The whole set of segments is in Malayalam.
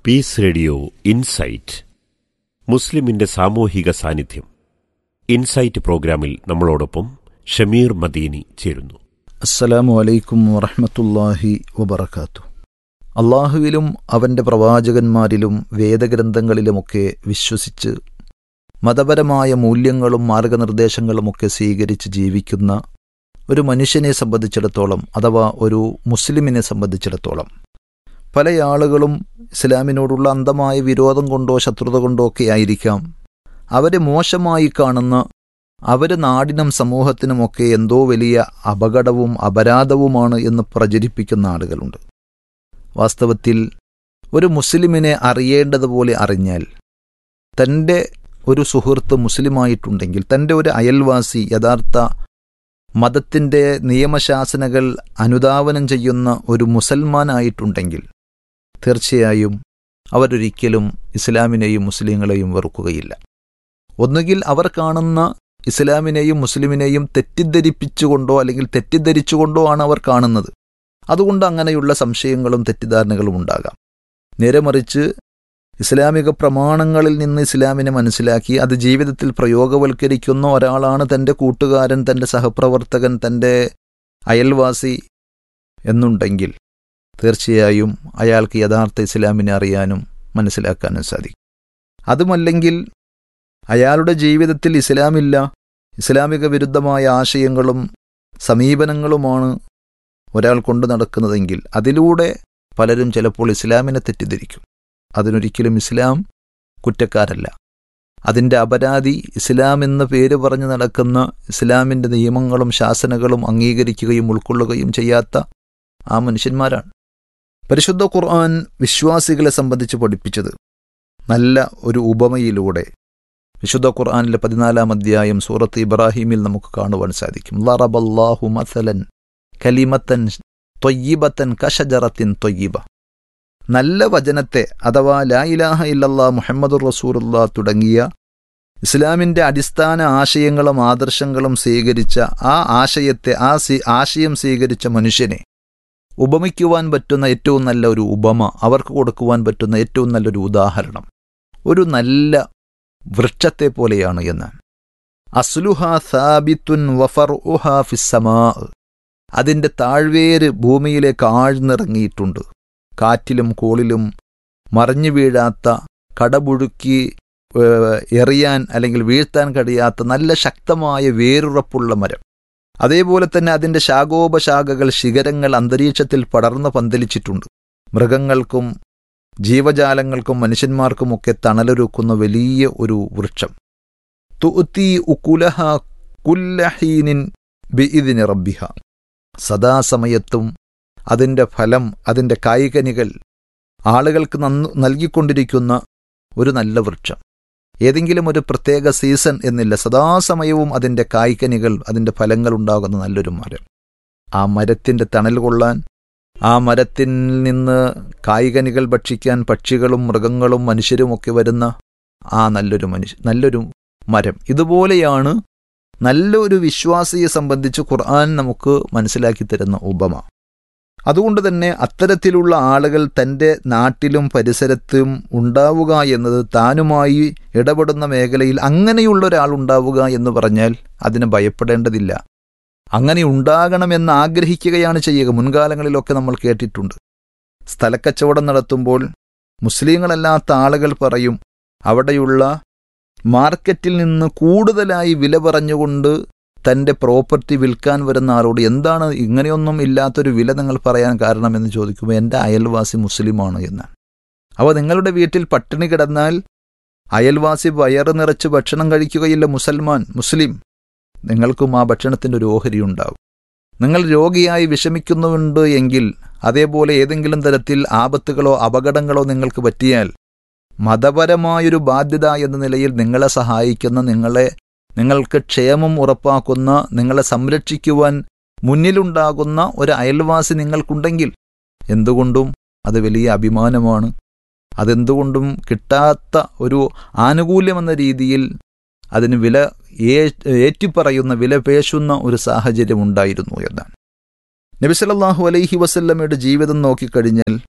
പീസ് റേഡിയോ ഇൻസൈറ്റ് മുസ്ലിമിന്റെ സാമൂഹിക സാന്നിധ്യം ഇൻസൈറ്റ് പ്രോഗ്രാമിൽ നമ്മളോടൊപ്പം ഷമീർ മദീനി ചേരുന്നു അസ്സലാമു അലൈക്കും വറഹ്മത്തുള്ളാഹി വബറകാത്തു അള്ളാഹുവിലും അവൻ്റെ പ്രവാചകന്മാരിലും വേദഗ്രന്ഥങ്ങളിലുമൊക്കെ വിശ്വസിച്ച് മതപരമായ മൂല്യങ്ങളും മാർഗനിർദ്ദേശങ്ങളുമൊക്കെ സ്വീകരിച്ച് ജീവിക്കുന്ന ഒരു മനുഷ്യനെ സംബന്ധിച്ചിടത്തോളം അഥവാ ഒരു മുസ്ലിമിനെ സംബന്ധിച്ചിടത്തോളം പല ആളുകളും ഇസ്ലാമിനോടുള്ള അന്ധമായ വിരോധം കൊണ്ടോ ശത്രുത കൊണ്ടോ ഒക്കെ ആയിരിക്കാം അവരെ മോശമായി കാണുന്ന അവർ നാടിനും സമൂഹത്തിനുമൊക്കെ എന്തോ വലിയ അപകടവും അപരാധവുമാണ് എന്ന് പ്രചരിപ്പിക്കുന്ന ആളുകളുണ്ട് വാസ്തവത്തിൽ ഒരു മുസ്ലിമിനെ അറിയേണ്ടതുപോലെ അറിഞ്ഞാൽ തൻ്റെ ഒരു സുഹൃത്ത് മുസ്ലിമായിട്ടുണ്ടെങ്കിൽ തൻ്റെ ഒരു അയൽവാസി യഥാർത്ഥ മതത്തിൻ്റെ നിയമശാസനകൾ അനുധാവനം ചെയ്യുന്ന ഒരു മുസൽമാനായിട്ടുണ്ടെങ്കിൽ തീർച്ചയായും അവരൊരിക്കലും ഇസ്ലാമിനെയും മുസ്ലിങ്ങളെയും വെറുക്കുകയില്ല ഒന്നുകിൽ അവർ കാണുന്ന ഇസ്ലാമിനെയും മുസ്ലിമിനെയും തെറ്റിദ്ധരിപ്പിച്ചുകൊണ്ടോ അല്ലെങ്കിൽ തെറ്റിദ്ധരിച്ചുകൊണ്ടോ ആണ് അവർ കാണുന്നത് അതുകൊണ്ട് അങ്ങനെയുള്ള സംശയങ്ങളും തെറ്റിദ്ധാരണകളും ഉണ്ടാകാം നേരെ മറിച്ച് ഇസ്ലാമിക പ്രമാണങ്ങളിൽ നിന്ന് ഇസ്ലാമിനെ മനസ്സിലാക്കി അത് ജീവിതത്തിൽ പ്രയോഗവൽക്കരിക്കുന്ന ഒരാളാണ് തൻ്റെ കൂട്ടുകാരൻ തൻ്റെ സഹപ്രവർത്തകൻ തൻ്റെ അയൽവാസി എന്നുണ്ടെങ്കിൽ തീർച്ചയായും അയാൾക്ക് യഥാർത്ഥ ഇസ്ലാമിനെ അറിയാനും മനസ്സിലാക്കാനും സാധിക്കും അതുമല്ലെങ്കിൽ അയാളുടെ ജീവിതത്തിൽ ഇസ്ലാമില്ല ഇസ്ലാമിക വിരുദ്ധമായ ആശയങ്ങളും സമീപനങ്ങളുമാണ് ഒരാൾ കൊണ്ടു നടക്കുന്നതെങ്കിൽ അതിലൂടെ പലരും ചിലപ്പോൾ ഇസ്ലാമിനെ തെറ്റിദ്ധരിക്കും അതിനൊരിക്കലും ഇസ്ലാം കുറ്റക്കാരല്ല അതിൻ്റെ അപരാധി ഇസ്ലാം എന്ന പേര് പറഞ്ഞു നടക്കുന്ന ഇസ്ലാമിൻ്റെ നിയമങ്ങളും ശാസനകളും അംഗീകരിക്കുകയും ഉൾക്കൊള്ളുകയും ചെയ്യാത്ത ആ മനുഷ്യന്മാരാണ് പരിശുദ്ധ ഖുർആൻ വിശ്വാസികളെ സംബന്ധിച്ച് പഠിപ്പിച്ചത് നല്ല ഒരു ഉപമയിലൂടെ വിശുദ്ധ ഖുർആാനിലെ പതിനാലാം അധ്യായം സൂറത്ത് ഇബ്രാഹിമിൽ നമുക്ക് കാണുവാൻ സാധിക്കും ലറബല്ലാഹു മസലൻ കലിമത്തൻ തൊയ്യിബത്തൻ കഷജറത്തിൻ തൊയ്യിബ നല്ല വചനത്തെ അഥവാ ലാ ഇലാഹ ഇല്ലല്ലാ മുഹമ്മദുർ റസൂലുള്ള തുടങ്ങിയ ഇസ്ലാമിൻ്റെ അടിസ്ഥാന ആശയങ്ങളും ആദർശങ്ങളും സ്വീകരിച്ച ആ ആശയത്തെ ആ ആശയം സ്വീകരിച്ച മനുഷ്യനെ ഉപമിക്കുവാൻ പറ്റുന്ന ഏറ്റവും നല്ല ഒരു ഉപമ അവർക്ക് കൊടുക്കുവാൻ പറ്റുന്ന ഏറ്റവും നല്ലൊരു ഉദാഹരണം ഒരു നല്ല വൃക്ഷത്തെ പോലെയാണ് എന്ന് അസ്ലുഹ സാബിത്തുൻ വഫർ ഉഹ ഫിസ്സമാ അതിൻ്റെ താഴ്വേര് ഭൂമിയിലേക്ക് ആഴ്ന്നിറങ്ങിയിട്ടുണ്ട് കാറ്റിലും കോളിലും മറിഞ്ഞു വീഴാത്ത കടപുഴുക്കി എറിയാൻ അല്ലെങ്കിൽ വീഴ്ത്താൻ കഴിയാത്ത നല്ല ശക്തമായ വേരുറപ്പുള്ള മരം അതേപോലെ തന്നെ അതിൻ്റെ ശാഖോപശാഖകൾ ശിഖരങ്ങൾ അന്തരീക്ഷത്തിൽ പടർന്നു പന്തലിച്ചിട്ടുണ്ട് മൃഗങ്ങൾക്കും ജീവജാലങ്ങൾക്കും മനുഷ്യന്മാർക്കുമൊക്കെ തണലൊരുക്കുന്ന വലിയ ഒരു വൃക്ഷം തുഅത്തി ഉക്കുലഹ കുല്ലഹീനിൻ ബിഇദിനി റബ്ബിഹ സദാസമയത്തും അതിൻ്റെ ഫലം അതിൻ്റെ കായികനികൾ ആളുകൾക്ക് നന്നു നൽകിക്കൊണ്ടിരിക്കുന്ന ഒരു നല്ല വൃക്ഷം ഏതെങ്കിലും ഒരു പ്രത്യേക സീസൺ എന്നില്ല സദാസമയവും അതിൻ്റെ കായ്ക്കനികൾ അതിൻ്റെ ഫലങ്ങൾ ഉണ്ടാകുന്ന നല്ലൊരു മരം ആ മരത്തിൻ്റെ തണൽ കൊള്ളാൻ ആ മരത്തിൽ നിന്ന് കായികനികൾ ഭക്ഷിക്കാൻ പക്ഷികളും മൃഗങ്ങളും മനുഷ്യരുമൊക്കെ വരുന്ന ആ നല്ലൊരു മനുഷ്യ നല്ലൊരു മരം ഇതുപോലെയാണ് നല്ലൊരു വിശ്വാസിയെ സംബന്ധിച്ച് ഖുർആൻ നമുക്ക് മനസ്സിലാക്കി തരുന്ന ഉപമ അതുകൊണ്ട് തന്നെ അത്തരത്തിലുള്ള ആളുകൾ തൻ്റെ നാട്ടിലും പരിസരത്തും ഉണ്ടാവുക എന്നത് താനുമായി ഇടപെടുന്ന മേഖലയിൽ അങ്ങനെയുള്ള ഒരാൾ ഉണ്ടാവുക എന്ന് പറഞ്ഞാൽ അതിന് ഭയപ്പെടേണ്ടതില്ല അങ്ങനെ ഉണ്ടാകണമെന്ന് ആഗ്രഹിക്കുകയാണ് ചെയ്യുക മുൻകാലങ്ങളിലൊക്കെ നമ്മൾ കേട്ടിട്ടുണ്ട് സ്ഥലക്കച്ചവടം നടത്തുമ്പോൾ മുസ്ലിങ്ങളല്ലാത്ത ആളുകൾ പറയും അവിടെയുള്ള മാർക്കറ്റിൽ നിന്ന് കൂടുതലായി വില പറഞ്ഞുകൊണ്ട് തൻ്റെ പ്രോപ്പർട്ടി വിൽക്കാൻ വരുന്ന ആളോട് എന്താണ് ഇങ്ങനെയൊന്നും ഇല്ലാത്തൊരു വില നിങ്ങൾ പറയാൻ കാരണമെന്ന് ചോദിക്കുമ്പോൾ എൻ്റെ അയൽവാസി മുസ്ലിമാണ് എന്നാണ് അവ നിങ്ങളുടെ വീട്ടിൽ പട്ടിണി കിടന്നാൽ അയൽവാസി വയറ് നിറച്ച് ഭക്ഷണം കഴിക്കുകയില്ല മുസൽമാൻ മുസ്ലിം നിങ്ങൾക്കും ആ ഭക്ഷണത്തിൻ്റെ ഒരു ഓഹരി ഉണ്ടാവും നിങ്ങൾ രോഗിയായി വിഷമിക്കുന്നുണ്ട് എങ്കിൽ അതേപോലെ ഏതെങ്കിലും തരത്തിൽ ആപത്തുകളോ അപകടങ്ങളോ നിങ്ങൾക്ക് പറ്റിയാൽ മതപരമായൊരു ബാധ്യത എന്ന നിലയിൽ നിങ്ങളെ സഹായിക്കുന്ന നിങ്ങളെ നിങ്ങൾക്ക് ക്ഷേമം ഉറപ്പാക്കുന്ന നിങ്ങളെ സംരക്ഷിക്കുവാൻ മുന്നിലുണ്ടാകുന്ന ഒരു അയൽവാസി നിങ്ങൾക്കുണ്ടെങ്കിൽ എന്തുകൊണ്ടും അത് വലിയ അഭിമാനമാണ് അതെന്തുകൊണ്ടും കിട്ടാത്ത ഒരു ആനുകൂല്യമെന്ന രീതിയിൽ അതിന് വില ഏറ്റിപ്പറയുന്ന വില പേശുന്ന ഒരു സാഹചര്യം ഉണ്ടായിരുന്നു എന്നാണ് നബിസലല്ലാഹു അലൈഹി വസല്ലമയുടെ ജീവിതം നോക്കിക്കഴിഞ്ഞാൽ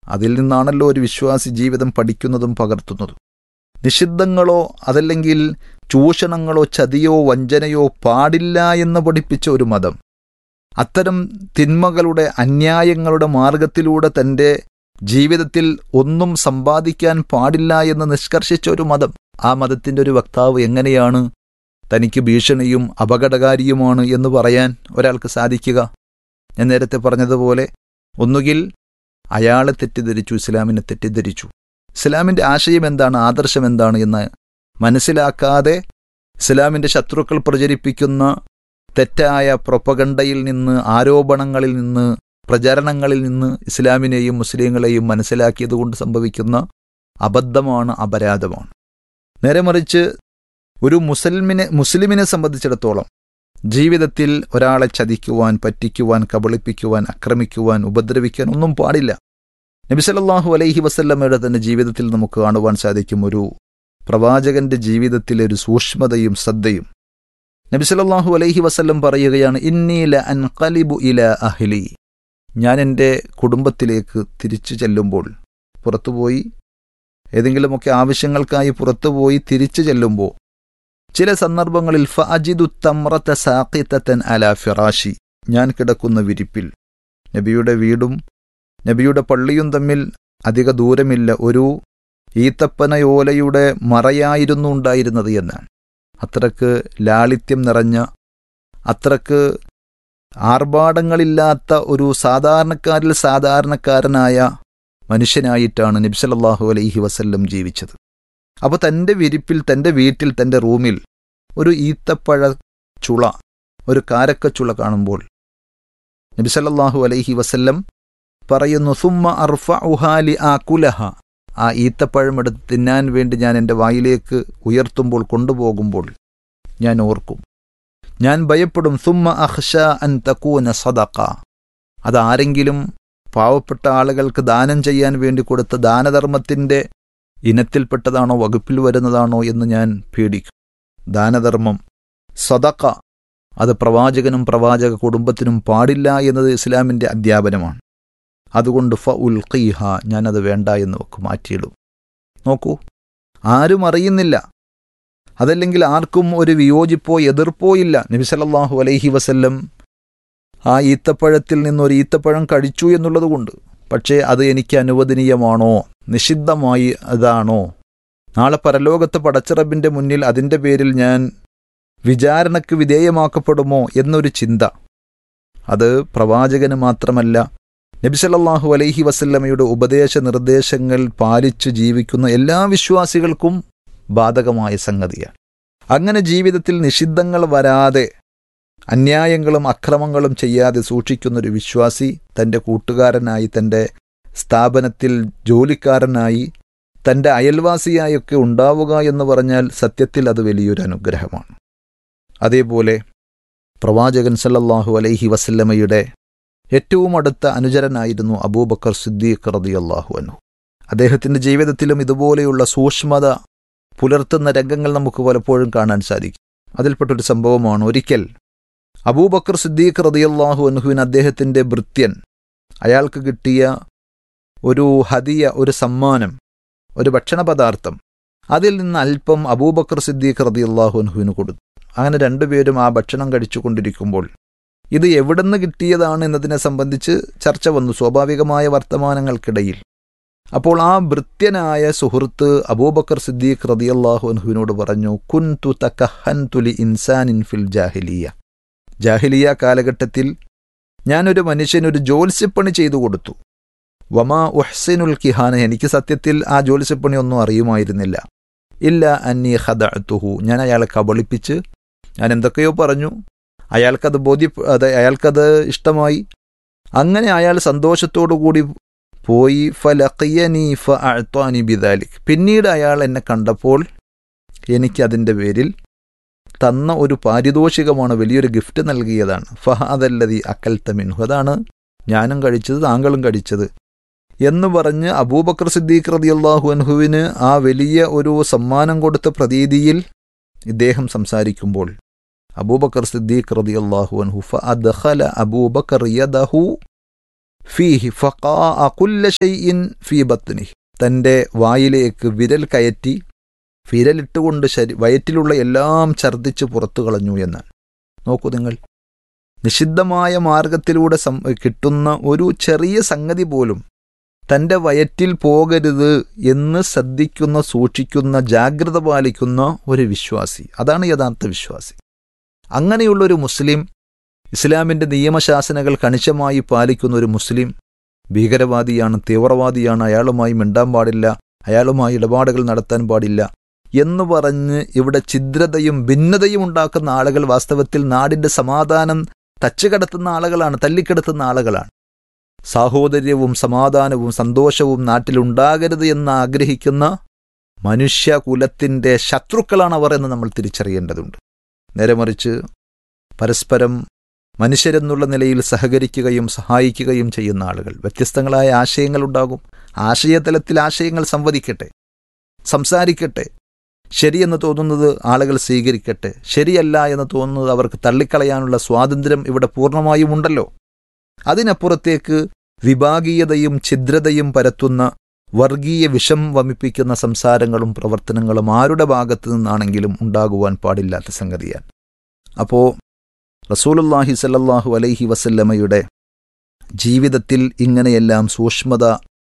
അതിൽ നിന്നാണല്ലോ ഒരു വിശ്വാസി ജീവിതം പഠിക്കുന്നതും പകർത്തുന്നതും നിഷിദ്ധങ്ങളോ അതല്ലെങ്കിൽ ചൂഷണങ്ങളോ ചതിയോ വഞ്ചനയോ പാടില്ല എന്ന് പഠിപ്പിച്ച ഒരു മതം അത്തരം തിന്മകളുടെ അന്യായങ്ങളുടെ മാർഗത്തിലൂടെ തൻ്റെ ജീവിതത്തിൽ ഒന്നും സമ്പാദിക്കാൻ പാടില്ല എന്ന് നിഷ്കർഷിച്ച ഒരു മതം ആ മതത്തിൻ്റെ ഒരു വക്താവ് എങ്ങനെയാണ് തനിക്ക് ഭീഷണിയും അപകടകാരിയുമാണ് എന്ന് പറയാൻ ഒരാൾക്ക് സാധിക്കുക ഞാൻ നേരത്തെ പറഞ്ഞതുപോലെ ഒന്നുകിൽ അയാളെ തെറ്റിദ്ധരിച്ചു ഇസ്ലാമിനെ തെറ്റിദ്ധരിച്ചു ഇസ്ലാമിൻ്റെ ആശയം എന്താണ് ആദർശം എന്താണ് എന്ന് മനസ്സിലാക്കാതെ ഇസ്ലാമിൻ്റെ ശത്രുക്കൾ പ്രചരിപ്പിക്കുന്ന തെറ്റായ പ്രൊപ്പഗണ്ടയിൽ നിന്ന് ആരോപണങ്ങളിൽ നിന്ന് പ്രചരണങ്ങളിൽ നിന്ന് ഇസ്ലാമിനെയും മുസ്ലിങ്ങളെയും മനസ്സിലാക്കിയതുകൊണ്ട് സംഭവിക്കുന്ന അബദ്ധമാണ് അപരാധമാണ് നേരെ മറിച്ച് ഒരു മുസൽമിനെ മുസ്ലിമിനെ സംബന്ധിച്ചിടത്തോളം ജീവിതത്തിൽ ഒരാളെ ചതിക്കുവാൻ പറ്റിക്കുവാൻ കബളിപ്പിക്കുവാൻ ആക്രമിക്കുവാൻ ഉപദ്രവിക്കാൻ ഒന്നും പാടില്ല നബിസലല്ലാഹു അലൈഹി വസല്ലമ്മയുടെ തന്നെ ജീവിതത്തിൽ നമുക്ക് കാണുവാൻ സാധിക്കും ഒരു പ്രവാചകന്റെ ജീവിതത്തിലെ ഒരു സൂക്ഷ്മതയും ശ്രദ്ധയും നബിസലല്ലാഹു അലൈഹി വസല്ലം പറയുകയാണ് ഇന്നീല അൻകലിബു ഇല അഹ്ലി ഞാൻ എൻ്റെ കുടുംബത്തിലേക്ക് തിരിച്ചു ചെല്ലുമ്പോൾ പുറത്തുപോയി ഏതെങ്കിലുമൊക്കെ ആവശ്യങ്ങൾക്കായി പുറത്തുപോയി തിരിച്ചു ചെല്ലുമ്പോൾ ചില സന്ദർഭങ്ങളിൽ ഫഅജിദു തമ്രത സാഖിത്തൻ അല ഫിറാഷി ഞാൻ കിടക്കുന്ന വിരിപ്പിൽ നബിയുടെ വീടും നബിയുടെ പള്ളിയും തമ്മിൽ അധിക ദൂരമില്ല ഒരു ഈത്തപ്പനയോലയുടെ മറയായിരുന്നു ഉണ്ടായിരുന്നത് എന്നാണ് അത്രക്ക് ലാളിത്യം നിറഞ്ഞ അത്രക്ക് ആർഭാടങ്ങളില്ലാത്ത ഒരു സാധാരണക്കാരിൽ സാധാരണക്കാരനായ മനുഷ്യനായിട്ടാണ് നബ്സലല്ലാഹു അലൈഹി വസല്ലം ജീവിച്ചത് അപ്പോൾ തൻ്റെ വിരിപ്പിൽ തൻ്റെ വീട്ടിൽ തൻ്റെ റൂമിൽ ഒരു ഈത്തപ്പഴ ചുള ഒരു കാരക്കച്ചുള കാണുമ്പോൾ നബിസലല്ലാഹു അലൈഹി വസല്ലം പറയുന്നു സുമ്മ അർഫ ഉഹാലി ആ കുലഹ ആ ഈത്തപ്പഴം എടുത്ത് തിന്നാൻ വേണ്ടി ഞാൻ എൻ്റെ വായിലേക്ക് ഉയർത്തുമ്പോൾ കൊണ്ടുപോകുമ്പോൾ ഞാൻ ഓർക്കും ഞാൻ ഭയപ്പെടും സുമ്മ അഹ്ഷ അൻ തക്കൂന സദക്ക അതാരെങ്കിലും പാവപ്പെട്ട ആളുകൾക്ക് ദാനം ചെയ്യാൻ വേണ്ടി കൊടുത്ത ദാനധർമ്മത്തിൻ്റെ ഇനത്തിൽപ്പെട്ടതാണോ വകുപ്പിൽ വരുന്നതാണോ എന്ന് ഞാൻ പേടിക്കും ദാനധർമ്മം സദക്ക അത് പ്രവാചകനും പ്രവാചക കുടുംബത്തിനും പാടില്ല എന്നത് ഇസ്ലാമിൻ്റെ അധ്യാപനമാണ് അതുകൊണ്ട് ഫ ഉൽഖീഹ ഞാനത് വേണ്ട എന്ന് വെക്ക് മാറ്റിയിടും നോക്കൂ ആരും അറിയുന്നില്ല അതല്ലെങ്കിൽ ആർക്കും ഒരു വിയോജിപ്പോ എതിർപ്പോ ഇല്ല നബിസലല്ലാഹു അലൈഹി വസല്ലം ആ ഈത്തപ്പഴത്തിൽ നിന്നൊരു ഈത്തപ്പഴം കഴിച്ചു എന്നുള്ളതുകൊണ്ട് പക്ഷേ അത് എനിക്ക് അനുവദനീയമാണോ നിഷിദ്ധമായി അതാണോ നാളെ പരലോകത്ത് പടച്ചിറബിൻ്റെ മുന്നിൽ അതിൻ്റെ പേരിൽ ഞാൻ വിചാരണയ്ക്ക് വിധേയമാക്കപ്പെടുമോ എന്നൊരു ചിന്ത അത് പ്രവാചകന് മാത്രമല്ല നബിസലല്ലാഹു അലൈഹി വസല്ലമയുടെ ഉപദേശ നിർദ്ദേശങ്ങൾ പാലിച്ചു ജീവിക്കുന്ന എല്ലാ വിശ്വാസികൾക്കും ബാധകമായ സംഗതിയാണ് അങ്ങനെ ജീവിതത്തിൽ നിഷിദ്ധങ്ങൾ വരാതെ അന്യായങ്ങളും അക്രമങ്ങളും ചെയ്യാതെ സൂക്ഷിക്കുന്നൊരു വിശ്വാസി തൻ്റെ കൂട്ടുകാരനായി തൻ്റെ സ്ഥാപനത്തിൽ ജോലിക്കാരനായി തൻ്റെ അയൽവാസിയായൊക്കെ ഉണ്ടാവുക എന്ന് പറഞ്ഞാൽ സത്യത്തിൽ അത് വലിയൊരു അനുഗ്രഹമാണ് അതേപോലെ പ്രവാചകൻ സല്ലല്ലാഹു അലൈഹി വസല്ലമയുടെ ഏറ്റവും അടുത്ത അനുചരനായിരുന്നു അബൂബക്കർ സിദ്ദീഖ് റളിയല്ലാഹു അൻഹു അദ്ദേഹത്തിൻ്റെ ജീവിതത്തിലും ഇതുപോലെയുള്ള സൂക്ഷ്മത പുലർത്തുന്ന രംഗങ്ങൾ നമുക്ക് പലപ്പോഴും കാണാൻ സാധിക്കും അതിൽപ്പെട്ടൊരു സംഭവമാണ് ഒരിക്കൽ അബൂബക്കർ സിദ്ദീഖ് റളിയല്ലാഹു അൻഹുവിന് അദ്ദേഹത്തിൻ്റെ ഭൃത്യൻ അയാൾക്ക് കിട്ടിയ ഒരു ഹദിയ ഒരു സമ്മാനം ഒരു ഭക്ഷണ പദാർത്ഥം അതിൽ നിന്ന് അല്പം അബൂബക്കർ സിദ്ദീഖ് റളിയല്ലാഹു അൻഹുവിന് കൊടുത്തു അങ്ങനെ രണ്ടുപേരും ആ ഭക്ഷണം കഴിച്ചുകൊണ്ടിരിക്കുമ്പോൾ ഇത് എവിടുന്ന് കിട്ടിയതാണ് എന്നതിനെ സംബന്ധിച്ച് ചർച്ച വന്നു സ്വാഭാവികമായ വർത്തമാനങ്ങൾക്കിടയിൽ അപ്പോൾ ആ ഭൃത്യനായ സുഹൃത്ത് അബൂബക്കർ സിദ്ദീഖ് റതിയല്ലാഹു അൻഹുവിനോട് പറഞ്ഞു കുൻ തു തക്കഹൻ തുലി ഇൻസാനിൻ ഫിൽ ജാഹിലിയ ജാഹിലിയ കാലഘട്ടത്തിൽ ഞാനൊരു മനുഷ്യനൊരു ജോത്സ്യപ്പണി ചെയ്തു കൊടുത്തു വമാ ഉഹ്സിനുൽ കിഹാന എനിക്ക് സത്യത്തിൽ ആ ജോത്സ്യപ്പണി ഒന്നും അറിയുമായിരുന്നില്ല ഇല്ല അന്നി ഹദഅത്തുഹു ഞാൻ അയാളെ കബളിപ്പിച്ച് ഞാൻ എന്തൊക്കെയോ പറഞ്ഞു അയാൾക്കത് ബോധ്യ അത് അയാൾക്കത് ഇഷ്ടമായി അങ്ങനെ അയാൾ സന്തോഷത്തോടു കൂടി പോയി ഫലഖിയനി ഫ അഴ്ത്വാനി ബിദാലിക് പിന്നീട് അയാൾ എന്നെ കണ്ടപ്പോൾ എനിക്ക് അതിൻ്റെ പേരിൽ തന്ന ഒരു പാരിതോഷികമാണ് വലിയൊരു ഗിഫ്റ്റ് നൽകിയതാണ് ഫഹാദല്ലതി അക്കൽ തമിൻഹു അതാണ് ഞാനും കഴിച്ചത് താങ്കളും കഴിച്ചത് എന്ന് പറഞ്ഞ് അബൂബക്കർ സിദ്ദീഖ് റതിയല്ലാഹു അൻഹുവിന് ആ വലിയ ഒരു സമ്മാനം കൊടുത്ത പ്രതീതിയിൽ ഇദ്ദേഹം സംസാരിക്കുമ്പോൾ അബൂബക്കർ സിദ്ദീഖ് റതിയല്ലാഹു അൻഹു ഫഅദ്ഖല അബൂബക്കർ യദഹു ഫീഹി ഫഖാ കുല്ല ഷൈഇൻ ഫീ ബത്നി തൻ്റെ വായിലേക്ക് വിരൽ കയറ്റി വിരലിട്ടുകൊണ്ട് ശരി വയറ്റിലുള്ള എല്ലാം ഛർദ്ദിച്ച് പുറത്തു കളഞ്ഞു എന്നാണ് നോക്കൂ നിങ്ങൾ നിഷിദ്ധമായ മാർഗത്തിലൂടെ സം കിട്ടുന്ന ഒരു ചെറിയ സംഗതി പോലും തൻ്റെ വയറ്റിൽ പോകരുത് എന്ന് ശ്രദ്ധിക്കുന്ന സൂക്ഷിക്കുന്ന ജാഗ്രത പാലിക്കുന്ന ഒരു വിശ്വാസി അതാണ് യഥാർത്ഥ വിശ്വാസി അങ്ങനെയുള്ളൊരു മുസ്ലിം ഇസ്ലാമിൻ്റെ നിയമശാസനകൾ കണിശമായി പാലിക്കുന്ന ഒരു മുസ്ലിം ഭീകരവാദിയാണ് തീവ്രവാദിയാണ് അയാളുമായി മിണ്ടാൻ പാടില്ല അയാളുമായി ഇടപാടുകൾ നടത്താൻ പാടില്ല എന്ന് പറഞ്ഞ് ഇവിടെ ഛിദ്രതയും ഭിന്നതയും ഉണ്ടാക്കുന്ന ആളുകൾ വാസ്തവത്തിൽ നാടിൻ്റെ സമാധാനം തച്ചുകടത്തുന്ന ആളുകളാണ് തല്ലിക്കെടുത്തുന്ന ആളുകളാണ് സാഹോദര്യവും സമാധാനവും സന്തോഷവും നാട്ടിലുണ്ടാകരുത് എന്ന് ആഗ്രഹിക്കുന്ന മനുഷ്യകുലത്തിൻ്റെ ശത്രുക്കളാണ് അവർ എന്ന് നമ്മൾ തിരിച്ചറിയേണ്ടതുണ്ട് നേരെ മറിച്ച് പരസ്പരം മനുഷ്യരെന്നുള്ള നിലയിൽ സഹകരിക്കുകയും സഹായിക്കുകയും ചെയ്യുന്ന ആളുകൾ വ്യത്യസ്തങ്ങളായ ആശയങ്ങളുണ്ടാകും ആശയതലത്തിൽ ആശയങ്ങൾ സംവദിക്കട്ടെ സംസാരിക്കട്ടെ ശരിയെന്ന് തോന്നുന്നത് ആളുകൾ സ്വീകരിക്കട്ടെ ശരിയല്ല എന്ന് തോന്നുന്നത് അവർക്ക് തള്ളിക്കളയാനുള്ള സ്വാതന്ത്ര്യം ഇവിടെ പൂർണ്ണമായും ഉണ്ടല്ലോ അതിനപ്പുറത്തേക്ക് വിഭാഗീയതയും ഛിദ്രതയും പരത്തുന്ന വർഗീയ വിഷം വമിപ്പിക്കുന്ന സംസാരങ്ങളും പ്രവർത്തനങ്ങളും ആരുടെ ഭാഗത്തു നിന്നാണെങ്കിലും ഉണ്ടാകുവാൻ പാടില്ലാത്ത സംഗതിയാണ് അപ്പോൾ റസൂലുല്ലാഹി സല്ലല്ലാഹു അലൈഹി വസല്ലമയുടെ ജീവിതത്തിൽ ഇങ്ങനെയെല്ലാം സൂക്ഷ്മത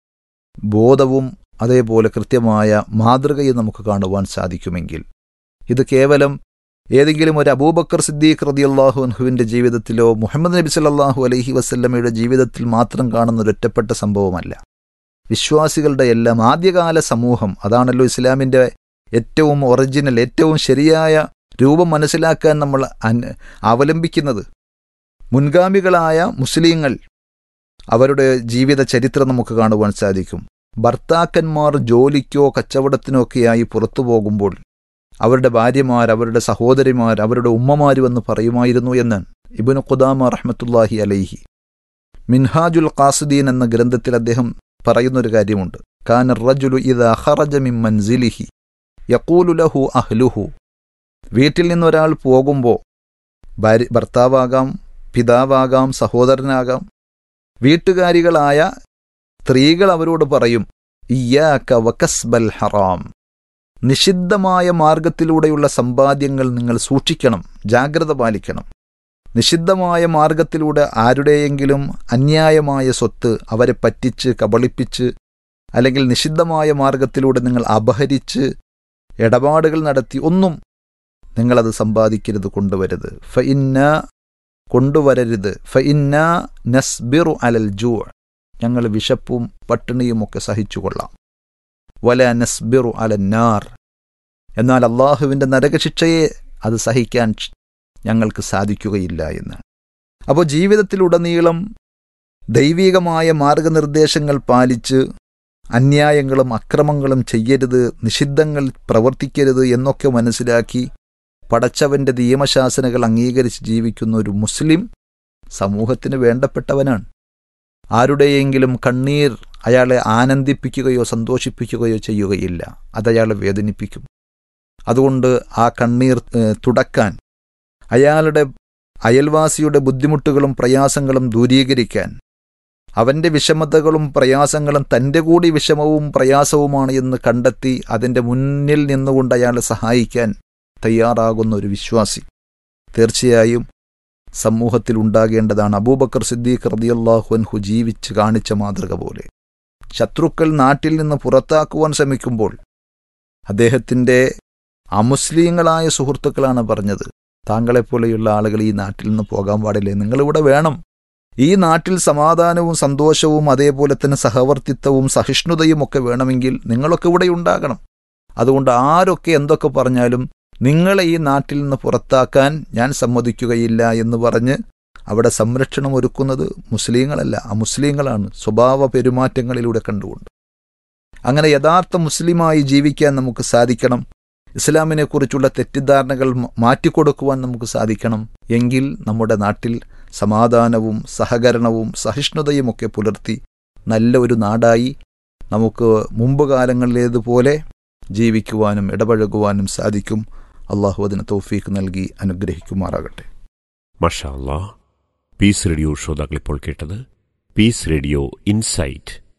ബോധവും അതേപോലെ കൃത്യമായ മാതൃകയും നമുക്ക് കാണുവാൻ സാധിക്കുമെങ്കിൽ ഇത് കേവലം ഏതെങ്കിലും ഒരു അബൂബക്കർ സിദ്ദീഖ് റതിയല്ലാഹു അൻഹുവിൻ്റെ ജീവിതത്തിലോ മുഹമ്മദ് നബി സല്ലല്ലാഹു അലൈഹി വസല്ലമയുടെ ജീവിതത്തിൽ മാത്രം കാണുന്ന ഒരു ഒറ്റപ്പെട്ട സംഭവമല്ല വിശ്വാസികളുടെ എല്ലാം ആദ്യകാല സമൂഹം അതാണല്ലോ ഇസ്ലാമിൻ്റെ ഏറ്റവും ഒറിജിനൽ ഏറ്റവും ശരിയായ രൂപം മനസ്സിലാക്കാൻ നമ്മൾ അവലംബിക്കുന്നത് മുൻഗാമികളായ മുസ്ലിങ്ങൾ അവരുടെ ജീവിത ചരിത്രം നമുക്ക് കാണുവാൻ സാധിക്കും ഭർത്താക്കന്മാർ ജോലിക്കോ കച്ചവടത്തിനോ ഒക്കെയായി പുറത്തു പോകുമ്പോൾ അവരുടെ ഭാര്യമാർ അവരുടെ സഹോദരിമാർ അവരുടെ ഉമ്മമാരും എന്ന് പറയുമായിരുന്നു എന്ന് ഇബിന് ഖുദാമ റഹ്മത്തുല്ലാഹി അലൈഹി മിൻഹാജുൽ ഖാസുദ്ദീൻ എന്ന ഗ്രന്ഥത്തിൽ അദ്ദേഹം പറയുന്നൊരു കാര്യമുണ്ട് കാന റജുലു ഇത് അഹറജ മിൻ മൻസിലിഹി യക്കൂലു ലഹു അഹ്ലുഹു വീട്ടിൽ നിന്നൊരാൾ പോകുമ്പോൾ ഭാര്യ ഭർത്താവാകാം പിതാവാകാം സഹോദരനാകാം വീട്ടുകാരികളായ സ്ത്രീകൾ അവരോട് പറയും ഇയാക്ക വക്കസ്ബൽ ഹറാം നിഷിദ്ധമായ മാർഗത്തിലൂടെയുള്ള സമ്പാദ്യങ്ങൾ നിങ്ങൾ സൂക്ഷിക്കണം ജാഗ്രത പാലിക്കണം നിഷിദ്ധമായ മാർഗത്തിലൂടെ ആരുടെയെങ്കിലും അന്യായമായ സ്വത്ത് അവരെ പറ്റിച്ച് കബളിപ്പിച്ച് അല്ലെങ്കിൽ നിഷിദ്ധമായ മാർഗത്തിലൂടെ നിങ്ങൾ അപഹരിച്ച് ഇടപാടുകൾ നടത്തി ഒന്നും നിങ്ങളത് സമ്പാദിക്കരുത് കൊണ്ടുവരരുത് ഫ ഇന്ന കൊണ്ടുവരരുത് ഫ ഇന്ന നസ്ബിറു അലൽ ജൂ ഞങ്ങൾ വിശപ്പും പട്ടിണിയുമൊക്കെ സഹിച്ചുകൊള്ളാം വല നസ്ബിറു അലന്നാർ എന്നാൽ അള്ളാഹുവിൻ്റെ നരകശിക്ഷയെ അത് സഹിക്കാൻ ഞങ്ങൾക്ക് സാധിക്കുകയില്ല എന്ന് അപ്പോൾ ജീവിതത്തിലുടനീളം ദൈവികമായ മാർഗനിർദ്ദേശങ്ങൾ പാലിച്ച് അന്യായങ്ങളും അക്രമങ്ങളും ചെയ്യരുത് നിഷിദ്ധങ്ങൾ പ്രവർത്തിക്കരുത് എന്നൊക്കെ മനസ്സിലാക്കി പടച്ചവന്റെ നിയമശാസനകൾ അംഗീകരിച്ച് ജീവിക്കുന്ന ഒരു മുസ്ലിം സമൂഹത്തിന് വേണ്ടപ്പെട്ടവനാണ് ആരുടെയെങ്കിലും കണ്ണീർ അയാളെ ആനന്ദിപ്പിക്കുകയോ സന്തോഷിപ്പിക്കുകയോ ചെയ്യുകയില്ല അതയാളെ വേദനിപ്പിക്കും അതുകൊണ്ട് ആ കണ്ണീർ തുടക്കാൻ അയാളുടെ അയൽവാസിയുടെ ബുദ്ധിമുട്ടുകളും പ്രയാസങ്ങളും ദൂരീകരിക്കാൻ അവൻ്റെ വിഷമതകളും പ്രയാസങ്ങളും തൻ്റെ കൂടി വിഷമവും പ്രയാസവുമാണ് എന്ന് കണ്ടെത്തി അതിൻ്റെ മുന്നിൽ നിന്നുകൊണ്ട് അയാളെ സഹായിക്കാൻ തയ്യാറാകുന്ന ഒരു വിശ്വാസി തീർച്ചയായും സമൂഹത്തിൽ ഉണ്ടാകേണ്ടതാണ് അബൂബക്കർ സിദ്ദീഖ് റതിയല്ലാഹുൻഹു ജീവിച്ച് കാണിച്ച മാതൃക പോലെ ശത്രുക്കൾ നാട്ടിൽ നിന്ന് പുറത്താക്കുവാൻ ശ്രമിക്കുമ്പോൾ അദ്ദേഹത്തിൻ്റെ അമുസ്ലിങ്ങളായ സുഹൃത്തുക്കളാണ് പറഞ്ഞത് താങ്കളെപ്പോലെയുള്ള ആളുകൾ ഈ നാട്ടിൽ നിന്ന് പോകാൻ പാടില്ലേ നിങ്ങളിവിടെ വേണം ഈ നാട്ടിൽ സമാധാനവും സന്തോഷവും അതേപോലെ തന്നെ സഹവർത്തിത്വവും സഹിഷ്ണുതയും ഒക്കെ വേണമെങ്കിൽ നിങ്ങളൊക്കെ ഇവിടെ ഉണ്ടാകണം അതുകൊണ്ട് ആരൊക്കെ എന്തൊക്കെ പറഞ്ഞാലും നിങ്ങളെ ഈ നാട്ടിൽ നിന്ന് പുറത്താക്കാൻ ഞാൻ സമ്മതിക്കുകയില്ല എന്ന് പറഞ്ഞ് അവിടെ സംരക്ഷണം ഒരുക്കുന്നത് മുസ്ലിങ്ങളല്ല അമുസ്ലിങ്ങളാണ് സ്വഭാവ പെരുമാറ്റങ്ങളിലൂടെ കണ്ടുകൊണ്ട് അങ്ങനെ യഥാർത്ഥ മുസ്ലിമായി ജീവിക്കാൻ നമുക്ക് സാധിക്കണം ഇസ്ലാമിനെക്കുറിച്ചുള്ള തെറ്റിദ്ധാരണകൾ മാറ്റിക്കൊടുക്കുവാൻ നമുക്ക് സാധിക്കണം എങ്കിൽ നമ്മുടെ നാട്ടിൽ സമാധാനവും സഹകരണവും സഹിഷ്ണുതയുമൊക്കെ പുലർത്തി നല്ല ഒരു നാടായി നമുക്ക് മുമ്പ് കാലങ്ങളിലേതുപോലെ ജീവിക്കുവാനും ഇടപഴകുവാനും സാധിക്കും അള്ളാഹു അതിന് തൗഫീഖ് നൽകി അനുഗ്രഹിക്കുമാറാകട്ടെ മഷാ അല്ലാ പീസ് റേഡിയോ ശ്രോതാക്കൾ ഇപ്പോൾ കേട്ടത് പീസ് റേഡിയോ ഇൻസൈറ്റ്